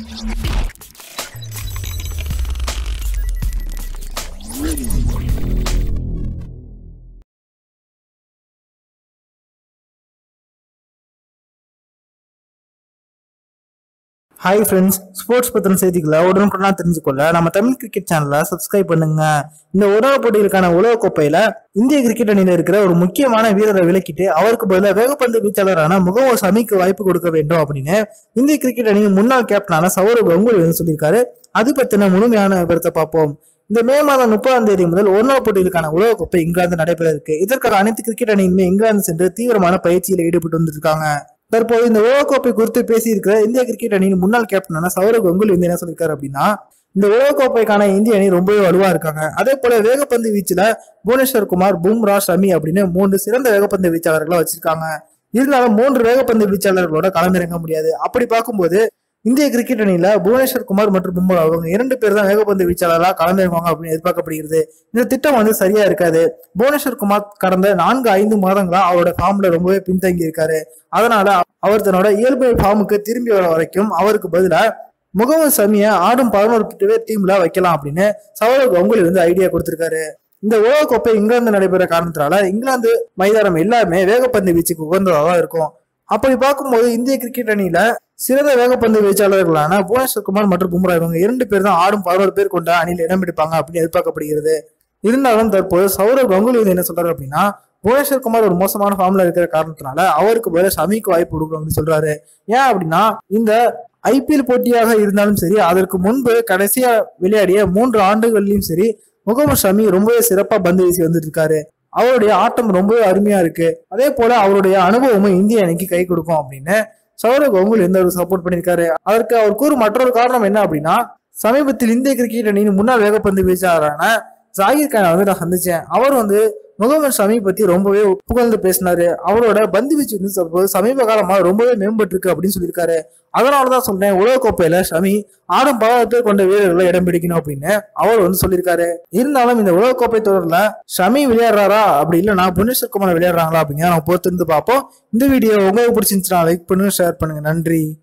hi friends sports பத்தின செய்திகளை உடனுக்குடனா தெரிஞ்சுக்கொள்ள நம்ம தமிழ் கிரிக்கெட் சேனலை சப்ஸ்கிரைப் பண்ணுங்க இந்த உலக போட்டிகளுக்கான உலக கோப்பையில இந்திய கிரிக்கெட் அணியில இருக்கிற ஒரு முக்கியமான வீரரை விலக்கிட்டு அவருக்கு பதிலாக வேகப்பந்து வீச்சாளரான முகமது சமிக்கு வாய்ப்பு கொடுக்க வேண்டும் அப்படின்னு இந்திய கிரிக்கெட் அணியின் முன்னாள் கேப்டனான சௌரவ் கங்குலி வந்து சொல்லியிருக்காரு அது பத்தின முழுமையான விவரத்தை பார்ப்போம் இந்த மே மாதம் முப்பதாம் தேதி முதல் ஒரு நாள் போட்டிகளுக்கான உலக கோப்பை இங்கிலாந்து நடைபெற இருக்கு இதற்காக அனைத்து கிரிக்கெட் அணியுமே இங்கிலாந்து சென்று தீவிரமான பயிற்சியில் ஈடுபட்டு வந்திருக்காங்க தற்போது இந்த உலகக்கோப்பை குறித்து பேசியிருக்கிற இந்திய கிரிக்கெட் அணியின் முன்னாள் கேப்டனான சௌரவ் கங்குலி வந்து என்ன சொல்லியிருக்காரு அப்படின்னா இந்த உலகக்கோப்பைக்கான இந்திய அணி ரொம்பவே வலுவா இருக்காங்க அதே போல வேகப்பந்து வீச்சுல புவனேஸ்வர் குமார் பும்ரா ஷமி அப்படின்னு மூன்று சிறந்த வேகப்பந்து வீச்சாளர்களை வச்சிருக்காங்க இருந்தாலும் மூன்று வேகப்பந்து வீச்சாளர்களோட களமிறங்க முடியாது அப்படி பார்க்கும்போது இந்திய கிரிக்கெட் அணியில புவனேஸ்வர் குமார் மற்றும் பும்ரா அவங்க இரண்டு பேர் தான் வேகப்பந்து வீச்சாளராக களமிறங்குவாங்க அப்படின்னு எதிர்பார்க்கப்படுகிறது இந்த திட்டம் வந்து சரியா இருக்காது புவனேஸ்வர் குமார் கடந்த நான்கு ஐந்து மாதங்களா அவரோட ஃபார்ம்ல ரொம்பவே பின்தங்கி இருக்காரு அதனால அவர் தன்னோட இயல்பு ஃபார்முக்கு திரும்பி வர வரைக்கும் அவருக்கு பதிலா முகமது சமிய ஆடும் பதினோரு பேர் டீம்ல வைக்கலாம் அப்படின்னு சௌரவ் கங்குலி வந்து ஐடியா கொடுத்திருக்காரு இந்த உலக கோப்பை இங்கிலாந்து நடைபெற காரணத்தினால இங்கிலாந்து மைதானம் எல்லாமே வேகப்பந்து வீச்சுக்கு உகந்ததாக தான் இருக்கும் அப்படி பார்க்கும்போது இந்திய கிரிக்கெட் அணியில சிறந்த வேகப்பந்து வீச்சாளர்களான புவனேஸ்வர் குமார் மற்றும் பும்ரா இவங்க இரண்டு பேர் தான் ஆடும் பதினோரு பேர் கொண்ட அணியில் இடம் பிடிப்பாங்க அப்படின்னு எதிர்பார்க்கப்படுகிறது இருந்தாலும் தற்போது சௌரவ் கங்குலி வந்து என்ன சொல்றாரு அப்படின்னா புவனேஸ்வர் குமார் ஒரு மோசமான ஃபார்ம்ல இருக்கிற காரணத்தினால அவருக்கு பதிலாக ஷமிக்கு வாய்ப்பு கொடுக்கும் அப்படின்னு சொல்றாரு ஏன் அப்படின்னா இந்த ஐபிஎல் போட்டியாக இருந்தாலும் சரி அதற்கு முன்பு கடைசியா விளையாடிய மூன்று ஆண்டுகள்லயும் சரி முகமது ஷமி ரொம்பவே சிறப்பா பந்து வீசி வந்துட்டு இருக்காரு அவருடைய ஆட்டம் ரொம்பவே அருமையா இருக்கு அதே போல அவருடைய அனுபவமும் இந்திய அணிக்கு கை கொடுக்கும் அப்படின்னு சௌரவ் கங்குலி எந்த ஒரு சப்போர்ட் பண்ணியிருக்காரு அதற்கு அவர் கூறும் மற்றொரு காரணம் என்ன அப்படின்னா சமீபத்தில் இந்திய கிரிக்கெட் அணியின் முன்னாள் வேகப்பந்து வீச்சாளரான ஜாகிர் கானை வந்து நான் சந்திச்சேன் அவர் வந்து முகமது ஷமி பத்தி ரொம்பவே புகழ்ந்து பேசினாரு அவரோட பந்து வீச்சு வந்து தற்போது சமீப காலமா ரொம்பவே மேம்பட்டு இருக்கு அப்படின்னு சொல்லியிருக்காரு அதனாலதான் சொல்றேன் உலகக்கோப்பையில ஷமி ஆடும் பதினாறு பேர் கொண்ட வீரர்களை இடம் பிடிக்கணும் அப்படின்னு அவர் வந்து சொல்லியிருக்காரு இருந்தாலும் இந்த உலகக்கோப்பை தொடர்ல ஷமி விளையாடுறாரா அப்படி இல்லைன்னா புவனேஸ்வர் குமார் விளையாடுறாங்களா அப்படிங்கிற நம்ம பொறுத்து இருந்து பார்ப்போம் இந்த வீடியோ உங்களுக்கு பிடிச்சிருந்துச்சுன்னா லைக் பண்ணுங்க ஷேர் பண்ணுங்க நன்றி